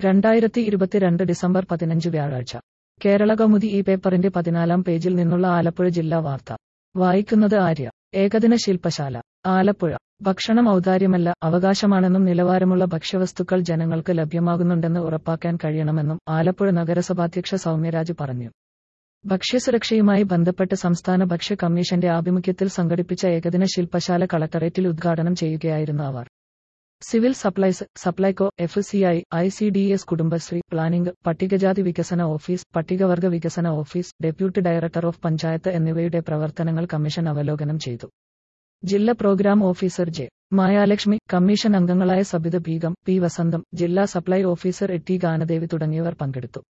രണ്ടായിരത്തി ഇരുപത്തിരണ്ട് ഡിസംബർ പതിനഞ്ച് വ്യാഴാഴ്ച കേരള കൗമുദി ഈ പേപ്പറിന്റെ പതിനാലാം പേജിൽ നിന്നുള്ള ആലപ്പുഴ ജില്ലാ വാർത്ത വായിക്കുന്നത് ആര്യ ഏകദിന ശില്പശാല ആലപ്പുഴ ഭക്ഷണം ഔദാര്യമല്ല അവകാശമാണെന്നും നിലവാരമുള്ള ഭക്ഷ്യവസ്തുക്കൾ ജനങ്ങൾക്ക് ലഭ്യമാകുന്നുണ്ടെന്ന് ഉറപ്പാക്കാൻ കഴിയണമെന്നും ആലപ്പുഴ നഗരസഭാധ്യക്ഷ സൗമ്യരാജ് പറഞ്ഞു ഭക്ഷ്യസുരക്ഷയുമായി ബന്ധപ്പെട്ട് സംസ്ഥാന ഭക്ഷ്യ കമ്മീഷന്റെ ആഭിമുഖ്യത്തിൽ സംഘടിപ്പിച്ച ഏകദിന ശില്പശാല കളക്ടറേറ്റിൽ ഉദ്ഘാടനം ചെയ്യുകയായിരുന്നു അവർ civil supplies Supplyco F C I I C D S Kudumbashree planning പട്ടികജാതി വികസന ഓഫീസ് പട്ടികവർഗ വികസന office deputy director of panchayat എന്നിവയുടെ പ്രവർത്തനങ്ങൾ കമ്മീഷൻ അവലോകനം ചെയ്തു ജില്ലാ programme officer J Mayalakshmi commission അംഗങ്ങളായ സബിത ബീഗം പി വസന്തം ജില്ലാ supply officer A T Ganadevi തുടങ്ങിയവർ പങ്കെടുത്തു